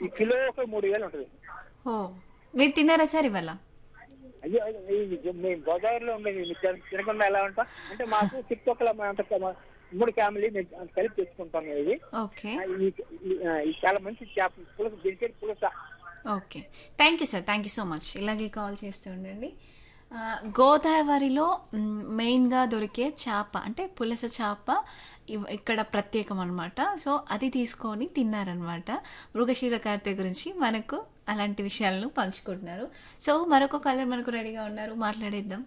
ఈ కిలో ఒక మూడు వేలు ఉంటుంది ఓ మీరు తిన్నారా సార్ ఇవాళ అయ్యో ఇది మేము గోదావరిలో ఉండేది మీకు తిన- తినకుండా ఎలా ఉంటాం అంటే మాకు చుట్టుపక్కల మా అంత మా మూడు ఫ్యామిలీ మేము కలిపి తెచ్చుకుంటాం ఇది ఓకే ఆ, ఈ- ఈ- ఆ, ఇది చాలా మంచి చేప పులుసు బిరికెట్ పులుస okay thank you sir thank you so much ఇలాగే కాల్ చేస్తూ ఉండండి ఆ, గోదావరిలో మ్, మెయిన్గా దొరికే చేప అంటే పులస చేప ఇవ్- ఇక్కడ ప్రత్యేకం అనమాట సో అది తీసుకొని తిన్నారనమాట మృగశీర కార్తె గురించి మనకు అలాంటి విషయాలను పంచుకుంటున్నారు సో మరొక కలర్ మనకు రెడీగా ఉన్నారు మాట్లాడేద్దాం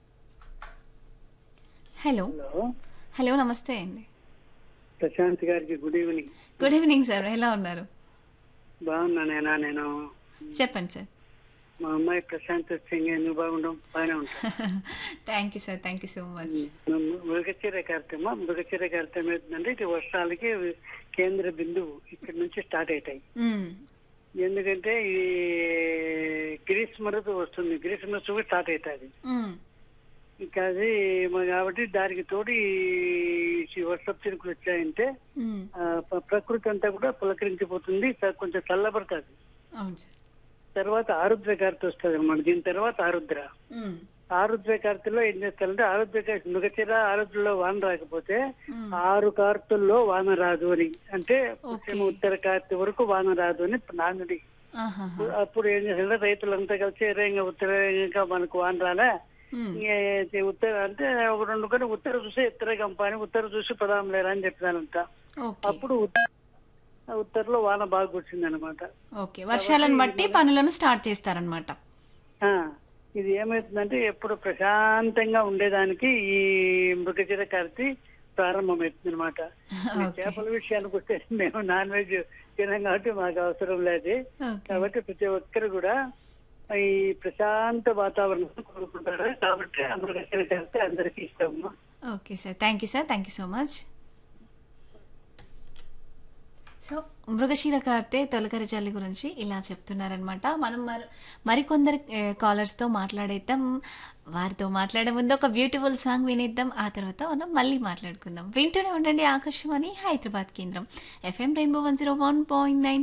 హలో హలో హలో నమస్తే అండి ప్రశాంత్ గారికి good evening good evening sir ఎలా ఉన్నారు బాగున్నానేనా నేను చెప్పండి సార్ మా అమ్మాయి ప్రశాంత్ సింగ్ నువ్వు బాగుండవు బాగానే ఉంటాను thank you sir thank you so much మృగచర్య కార్యక్రమ మృగచర్య కార్యక్రమం ఏంటంటే ఇది వర్షాలకి కేంద్ర బిందువు ఇక్కడ నుంచి స్టార్ట్ అవుతాయి ఎందుకంటే ఈ గ్రీష్మ ఋతువు వస్తుంది గ్రీష్మ ఋతువు స్టార్ట్ అవుతుంది ఇంకా అది మ- కాబట్టి దానికి తోడు ఈ- ఈ వర్షపు చినుకులు వచ్చాయంటే ఆ, ప్ర- ప్రకృతి అంతా కూడా పులకరించిపోతుంది చ- కొంచెం చల్లబడుతుంది అవును సార్ తర్వాత ఆరుద్ర కార్తె వస్తుంది అనమాట దీని తర్వాత ఆరుద్ర మ్మ్. ఆరుద్ర కార్తెలో ఏం చేస్తారంటే ఆరుద్ర కార్తె మృగచిర ఆరుద్రలో వాన రాకపోతే మ్మ్. ఆరు కార్తెల్లో వాన రాదు అని అంటే ఓకే. పశ్చిమ ఉత్తర కార్తె వరకు వాన రాదు అని నానుడి ఆహాహా. అప్పుడు ఏం చేస్తారంటే రైతులంతా కలిసి రేంగా ఉత్తర ఇంకా మనకు వాన రాలే మ్మ్. ఇంకే ఉత్తర అంటే ఒక రెండు కానీ ఉత్తర చూసి ఉత్తర గంప అని ఉత్తర చూసి పదాం లేరా అని చెప్పినానంట ఓకే అప్పుడు ఉత్త- ఉత్తరలో వాన బాగా కూర్చుంది అనమాట ఓకే వర్షాలను బట్టి పనులను స్టార్ట్ చేస్తారనమాట ఆ, ఇది ఏమవుతుందంటే ఎప్పుడు ప్రశాంతంగా ఉండేదానికి ఈ మృగశిర కార్తి ప్రారంభమవుతుంది అనమాట ఓకే. చేపల విషయానికి వస్తే మేము నాన్ వెజ్ తినాం కాబట్టి మాకు అవసరం లేదు ఓకే కాబట్టి ప్రతి ఒక్కరు కూడా ఈ ప్రశాంత వాతావరణం కోరుకుంటారు కాబట్టి ఆ మృగశిర కార్తి అందరికీ ఇష్టము okay sir thank you sir thank you so much so మృగశీర కార్తె తొలకరి చల్లి గురించి ఇలా చెప్తున్నారనమాట మనం మరి మరికొందరు కాలర్స్తో మాట్లాడేద్దాం వారితో మాట్లాడే ముందు ఒక బ్యూటిఫుల్ సాంగ్ వినేద్దాం ఆ తర్వాత మనం మళ్ళీ మాట్లాడుకుందాం వింటూనే ఉండండి ఆకాశవాణి హైదరాబాద్ కేంద్రం FM rainbow one zero one point nine